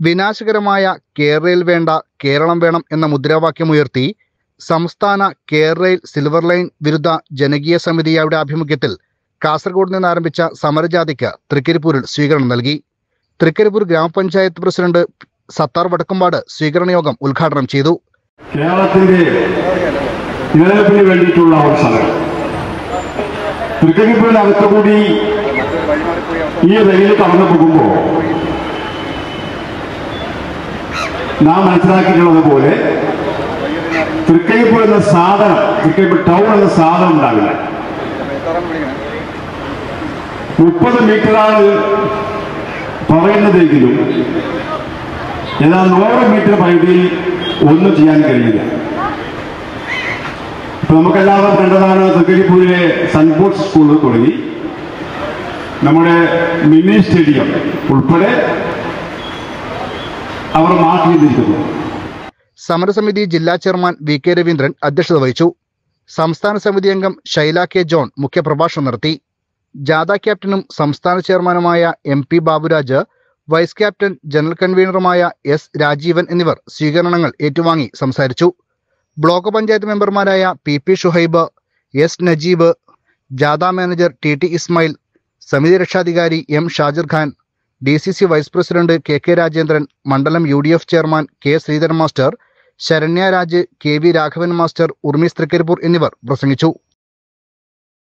വിനാശകരമായ കേരളയിൽ വേണ്ട കേരളം വേണം എന്ന മുദ്രാവാക്യമുയർത്തി സംസ്ഥാന കേരളയിൽ സിൽവർ ലൈൻ വിരുദ്ധ ജനകീയ സമിതിയുടെ ആഭിമുഖ്യത്തിൽ കാസർഗോഡ് നിന്ന് ആരംഭിച്ച സമരജാഥയ്ക്ക് തൃക്കരിപ്പൂരിൽ സ്വീകരണം നൽകി തൃക്കരിപ്പൂർ ഗ്രാമപഞ്ചായത്ത് പ്രസിഡന്റ് സത്താർ വടക്കുംപാട് സ്വീകരണ യോഗം ഉദ്ഘാടനം ചെയ്തു കേരളത്തിന്റെ നിലനിൽപ്പിന് വേണ്ടിയിട്ടുള്ള ഒരു സമരം തൃക്കരിപ്പൂരിനകത്ത് കൂടി ഈ റെയിൽ കടന്നു പോകുമ്പോൾ നാം മനസ്സിലാക്കിയിട്ടുള്ളത് പോലെ തൃക്കരിപ്പൂർ എന്ന സാധനം തൃക്കരിപ്പൂർ ടൗൺ എന്ന സാധനം ഉണ്ടാവില്ല മുപ്പത് മീറ്ററാണ് പറയുന്നതെങ്കിലും എന്നാൽ നൂറ് മീറ്റർ പരിധിയിൽ ഒന്നും ചെയ്യാൻ കഴിയില്ല ഇപ്പൊ നമുക്കെല്ലാവരും കണ്ടതാണ് തൃക്കരിപ്പൂരിലെ സൺപോർട്സ് സ്കൂൾ തുടങ്ങി നമ്മുടെ മിനി സ്റ്റേഡിയം ഉൾപ്പെടെ അവർ മാർക്ക് ചെയ്തിരിക്കുന്നു സമരസമിതി ജില്ലാ ചെയർമാൻ വി കെ രവീന്ദ്രൻ അധ്യക്ഷത വഹിച്ചു സംസ്ഥാന സമിതി അംഗം ശൈല കെ ജോൺ മുഖ്യപ്രഭാഷണം നടത്തി ജാഥ ക്യാപ്റ്റനും സംസ്ഥാന ചെയർമാനുമായ M P Baburaj vice captain general കൺവീനറുമായ എസ് രാജീവൻ എന്നിവർ സ്വീകരണങ്ങൾ ഏറ്റുവാങ്ങി സംസാരിച്ചു ബ്ലോക്ക് പഞ്ചായത്ത് മെമ്പർമാരായ P P Shuhaib S Najeeb ജാഥ മാനേജർ ടി ടി ഇസ്മായിൽ സമിതി രക്ഷാധികാരി M Shajir Khan D C C vice president K K Rajendran മണ്ഡലം U D F chairman K Sreedharan master Saranya Raj K V Raghavan master Urmees Thrikaripur എന്നിവർ പ്രസംഗിച്ചു